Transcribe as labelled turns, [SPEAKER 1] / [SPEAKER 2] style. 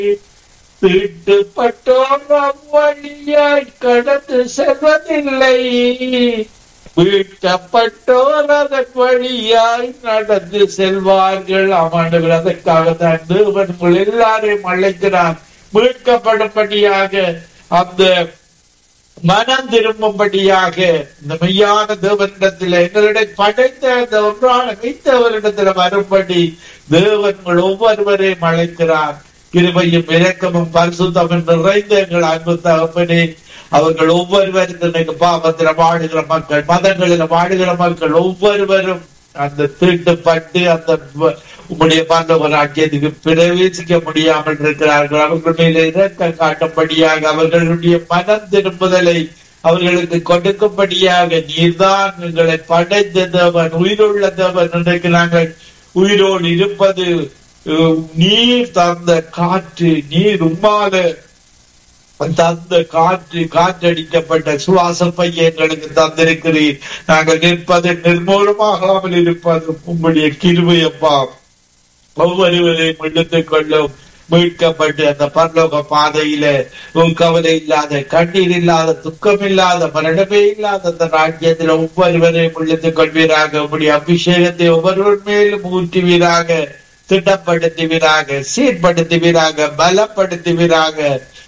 [SPEAKER 1] தீட்டுப்பட்டோர் அவ்வழியாய் கடந்து செல்வதில்லை மீட்கப்பட்டோர் அதன் வழியாய் நடந்து செல்வார்கள் ஆமாண்டவர் அதற்காக தான் தேவன் உங்கள் எல்லாரையும் அழைக்கிறார் மீட்கப்படும்படியாக அந்த மனம் திரும்பும்படியாக இந்த மெய்யான தேவனிடத்தில் எங்களிடம் படைத்த அந்த ஒன்றான மெய்த்தவரிடத்தில் வரும்படி தேவன் உங்கள் ஒவ்வொருவரையும் அழைக்கிறார் கிருபையும் இரக்கமும் பரிசுத்தமும் நிறைந்த எங்கள் அன்பு தகப்பனே அவர்கள் ஒவ்வொருவரும் இன்னைக்கு பாவத்தில் வாடுகிற மக்கள் மதங்களில் வாடுகிற மக்கள் ஒவ்வொருவரும் அந்த தீட்டுப்பட்டு அந்த வ- உம்முடைய பாண்டவ ராஜ்யத்துக்கு பிரவேசிக்க முடியாமல் இருக்கிறார்கள் அவர்கள் மேலே இறக்க காட்டும்படியாக அவர்களுடைய மனம் திரும்புதலை அவர்களுக்கு கொடுக்கும்படியாக நீர்தான் எங்களை படைத்த தேவன் உயிருள்ள தேவன் இன்றைக்கு நாங்கள் உயிரோடு இருப்பது அஹ், நீர் தந்த காற்று நீர் உம்மால தந்த காற்று காற்றடிக்கப்பட்ட சுவாச பையை எங்களுக்கு தந்திருக்கிறீர் நாங்கள் நிற்பது நிர்மூலமாகாமல் இருப்பது உங்களுடைய கிருபையப்பா ஒவ்வொருவரையும் எடுத்துக் கொள்ளும் மீட்கப்பட்டு அந்த பரலோக பாதையில உன் கவலை இல்லாத கண்ணீர் இல்லாத துக்கம் இல்லாத மரணமே இல்லாத அந்த ராஜ்யத்தில் ஒவ்வொருவரையும் இழுத்துக் கொள்வீராக உங்களுடைய அபிஷேகத்தை ஒவ்வொருவர் மேலும் ஊற்றுவீராக திட்டப்படுத்துவீராக சீர்படுத்துவீராக பலப்படுத்துவீராக